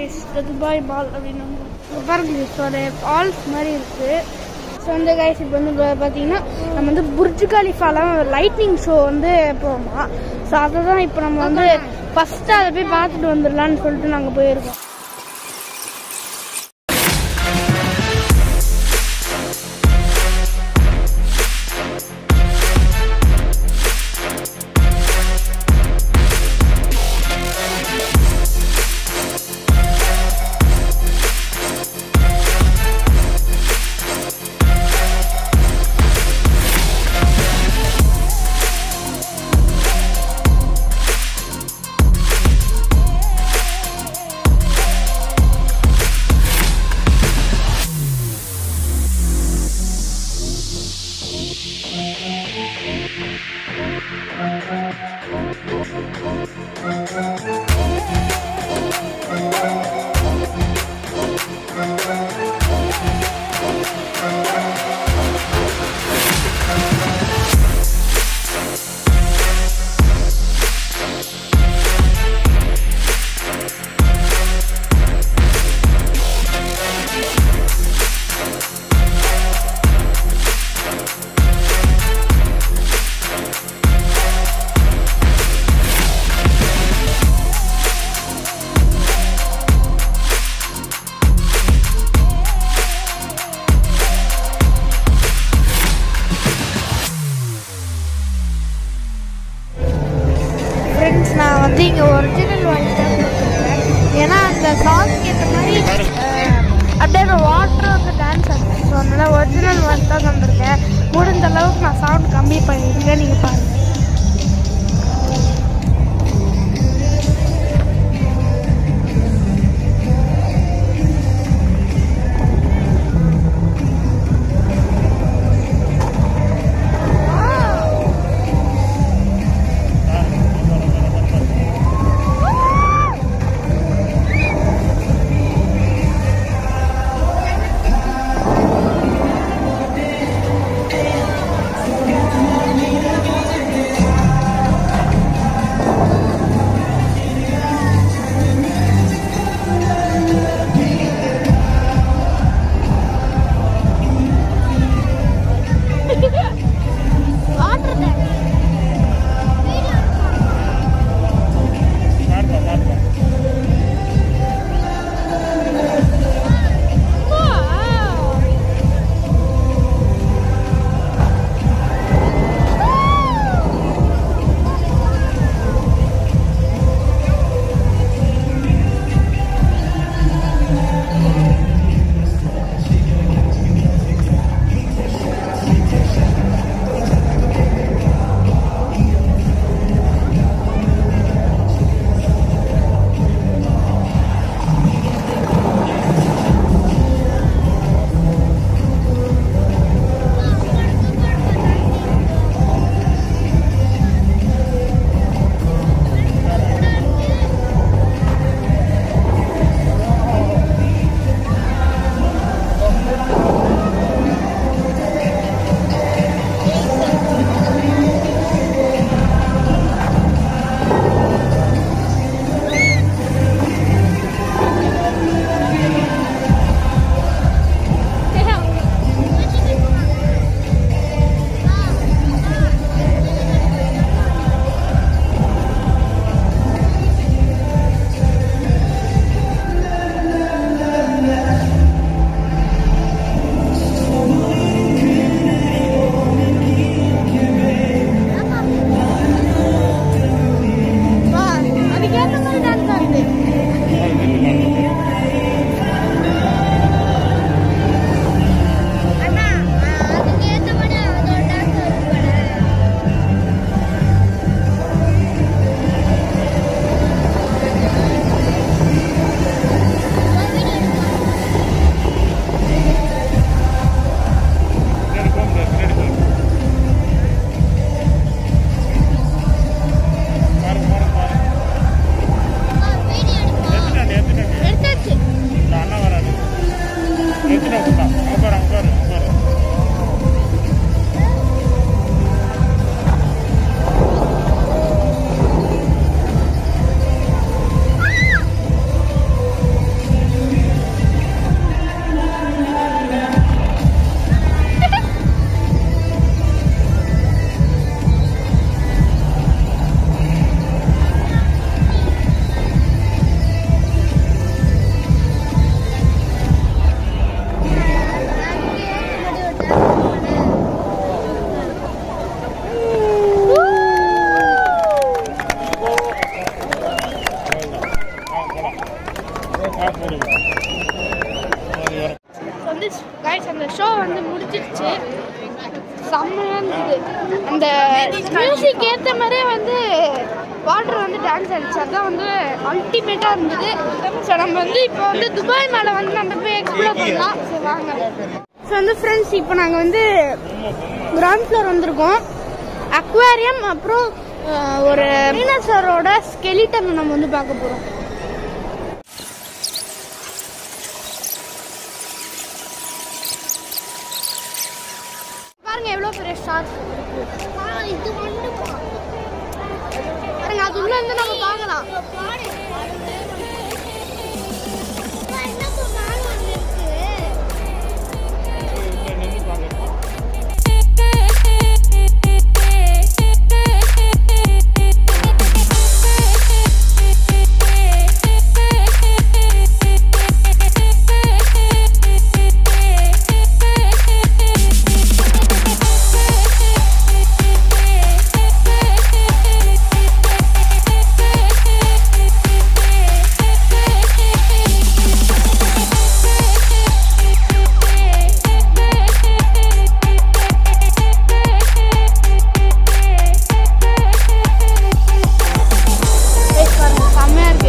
Guys Dubai பால் அப்படின்னு இங்க பாருங்க guys, ஒரு ஃபால்ஸ் மாதிரி இருக்கு ஸோ வந்து கைஸ் இப்போ வந்து பா- பார்த்தீங்கன்னா நம்ம வந்து புர்ஜ் கலிஃபாலாம் லைட்னிங் ஷோ வந்து போமா ஸோ அதை தான் இப்போ நம்ம வந்து ஃபஸ்ட்டு அதை போய் பார்த்துட்டு வந்துடலான்னு சொல்லிட்டு நாங்கள் போயிருக்கோம் ஃப்ரெண்ட்ஸ் நான் வந்து இங்கே ஒரிஜினல் வாய்ஸ் தான் கொடுத்துருக்கேன் ஏன்னா அந்த சாங்க்கு ஏற்ற மாதிரி அஹ், அப்படியே வாட்டர் வந்து டான்ஸ் ஆகுது ஸோ அதனால ஒரிஜினல் வாய்ஸ் தான் வந்திருக்கேன் முடிஞ்ச அளவுக்கு நான் சவுண்ட் கம்மி பண்ணியிருக்கேன் நீங்கள் பாருங்கள் சான்ஸ் ஆயிடுச்சு அதான் வந்து அல்டிமேட்டாக இருந்தது ஸோ நம்ம வந்து இப்போ வந்து துபாய் மேலே வந்து நம்ம போய் எக்ஸ்ப்ளோர் பண்ணலாம் ஸோ வாங்க ஸோ வந்து ஃப்ரெண்ட்ஸ் இப்போ நாங்கள் வந்து கிரவுண்ட் ஃப்ளோர் வந்திருக்கோம் அக்வாரியம் அப்புறம் அஹ், ஒரு மீனசரோட ஸ்கெலிட்டன் நம்ம வந்து பார்க்க போகிறோம் பாருங்க எவ்வளோ பெரிய ஷார்க் இது பாருங்க அது உள்ள இருந்து நம்ம பார்க்கலாம் ஏய், பாருங்க செம்மையா இருக்கு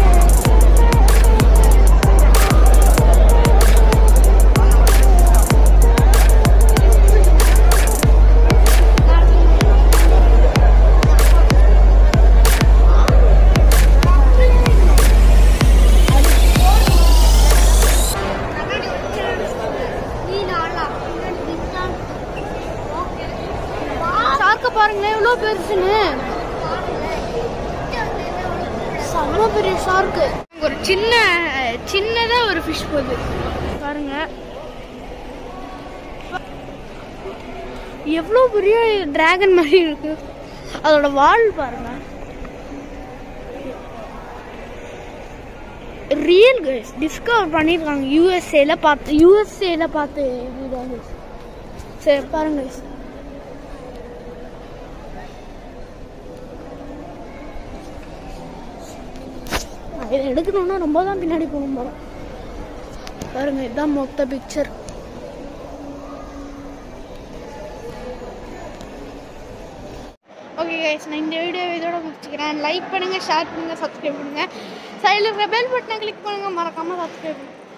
ஷார்க்க பாருங்களேன் எவ்வளோ பெருசுன்னு செம்ம பெரிய ஷார்க்கு ஒரு சின்ன சின்னதா ஒரு ஃபிஷ் போகுது பாருங்க எவ்வளோ பெரிய டிராகன் மாதிரி இருக்கு அதோட வால் பாருங்க ரியல் கைஸ் டிஸ்கவர் பண்ணியிருக்காங்க யூஎஸ்ஏல பார்த்து யூஎஸ்ஏல பார்த்து இதுதான் guys. சரி பாருங்க guys. இதை எடுக்கணும்னா ரொம்ப தான் பின்னாடி போகணும் போல பாருங்க இதுதான் மொத்த பிக்சர் ஓகே கைஸ் நான் இந்த வீடியோ இதோட முடிச்சுக்கிறேன் லைக் பண்ணுங்க ஷேர் பண்ணுங்க சப்ஸ்கிரைப் பண்ணுங்க சைடில் இருக்கிற பெல் பட்டனை கிளிக் பண்ணுங்க மறக்காம சப்ஸ்கிரைப் பண்ணுங்க